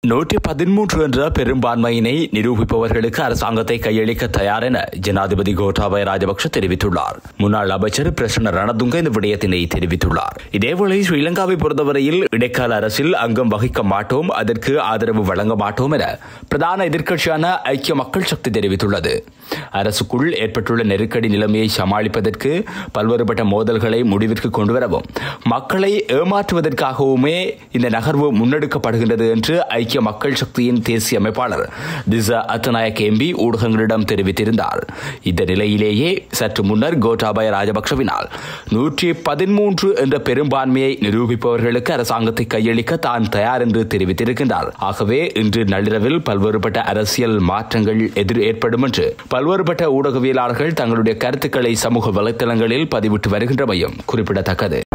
நூற்றி பதிமூன்று என்ற பெரும்பான்மையினை நிரூபிப்பவர்களுக்கு அரசாங்கத்தை கையளிக்க தயார் என ஜனாதிபதி கோட்டாபய ராஜபக்ஷ தெரிவித்துள்ளார் முன்னாள் அமைச்சர் பிரசன்ன ரணதுங்க இந்த விடயத்தினை தெரிவித்துள்ளார் இதேவேளை ஸ்ரீலங்காவை பொறுத்தவரையில் இடைக்கால அரசில் அங்கம் வகிக்க மாட்டோம் அதற்கு ஆதரவு வழங்க மாட்டோம் என பிரதான எதிர்க்கட்சியான ஐக்கிய மக்கள் சக்தி தெரிவித்துள்ளது அரசுக்குள் ஏற்பட்டுள்ள நெருக்கடி நிலைமையை சமாளிப்பதற்கு பல்வேறுபட்ட மோதல்களை முடிவிற்கு கொண்டுவரவும் மக்களை ஏமாற்றுவதற்காகவுமே இந்த நகர்வு முன்னெடுக்கப்படுகின்றது என்று ஐக்கிய மக்கள் சக்தியின் தேசிய அமைப்பாளர் திசா அத்தநாயக் எம்பி ஊடகங்களிடம் தெரிவித்திருந்தார் இந்த நிலையிலேயே சற்று முன்னர் கோட்டாபய ராஜபக்சவினால் நூற்றி பதிமூன்று என்ற பெரும்பான்மையை நிரூபிப்பவர்களுக்கு அரசாங்கத்தை கையளிக்க தான் தயார் என்று தெரிவித்திருக்கின்றார் ஆகவே இன்று நள்ளிரவில் பல்வேறுபட்ட அரசியல் மாற்றங்கள் எதிர் ஏற்படும் என்று பல்வேறுபட்ட ஊடகவியலாளர்கள் தங்களுடைய கருத்துக்களை சமூக வலைதளங்களில் பதிவிட்டு வருகின்றமையும் குறிப்பிடத்தக்கது